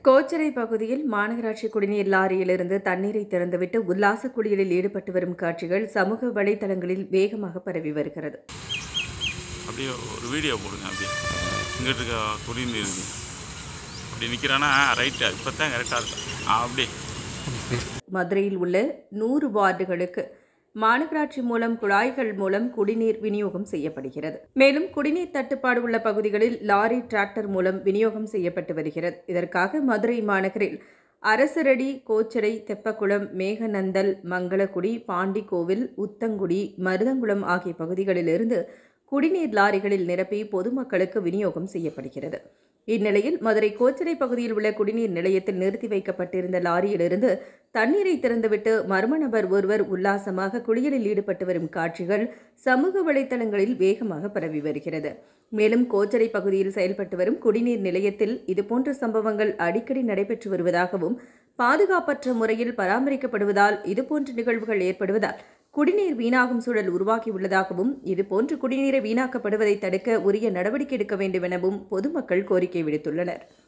கோச்சரை பகுதியில் மாநகராட்சி குடிநீர் லாரியிலிருந்து தண்ணீரை திறந்துவிட்டு உல்லாச குளியலில் ஈடுபட்டு வரும் காட்சிகள் சமூக வலைதளங்களில் வேகமாக பரவி வருகிறது அப்படியே ஒரு வீடியோ போடுங்க அப்படியே இங்கிட்டு இருக்க குடிநீர் இது. அப்படி நிற்கிறானா ரைட்டு இப்போ தான் கரெக்டாக இருக்கும் ஆ, அப்படியே மதுரையில் உள்ள நூறு வார்டுகளுக்கு மாநகராட்சி மூலம் குழாய்கள் மூலம் குடிநீர் விநியோகம் செய்யப்படுகிறது மேலும் குடிநீர் தட்டுப்பாடு உள்ள பகுதிகளில் லாரி டிராக்டர் மூலம் விநியோகம் செய்யப்பட்டு வருகிறது இதற்காக மதுரை மாநகரில் அரசரடி கோச்சடை தெப்பக்குளம் மேகநந்தல் மங்களகுடி பாண்டிக்கோவில் உத்தங்குடி மருதங்குளம் ஆகிய பகுதிகளிலிருந்து குடிநீர் லாரிகளில் நிரப்பி பொதுமக்களுக்கு விநியோகம் செய்யப்படுகிறது இந்நிலையில் மதுரை கோச்சடை பகுதியில் உள்ள குடிநீர் நிலையத்தில் நிறுத்தி வைக்கப்பட்டிருந்த லாரியிலிருந்து தண்ணீரை திறந்துவிட்டு மர்ம நபர் ஒருவர் உல்லாசமாக குளியலில் ஈடுபட்டு வரும் காட்சிகள் சமூக வலைதளங்களில் வேகமாக பரவி வருகிறது மேலும் கோச்சடை பகுதியில் செயல்பட்டு வரும் குடிநீர் நிலையத்தில் இதுபோன்ற சம்பவங்கள் அடிக்கடி நடைபெற்று வருவதாகவும் பாதுகாப்பற்ற முறையில் பராமரிக்கப்படுவதால் இதுபோன்ற நிகழ்வுகள் ஏற்படுவதால் குடிநீர் வீணாகும் சூழல் உருவாகியுள்ளதாகவும் இதுபோன்று குடிநீரை வீணாக்கப்படுவதை தடுக்க உரிய நடவடிக்கை எடுக்க வேண்டும் எனவும் பொதுமக்கள் கோரிக்கை விடுத்துள்ளனர்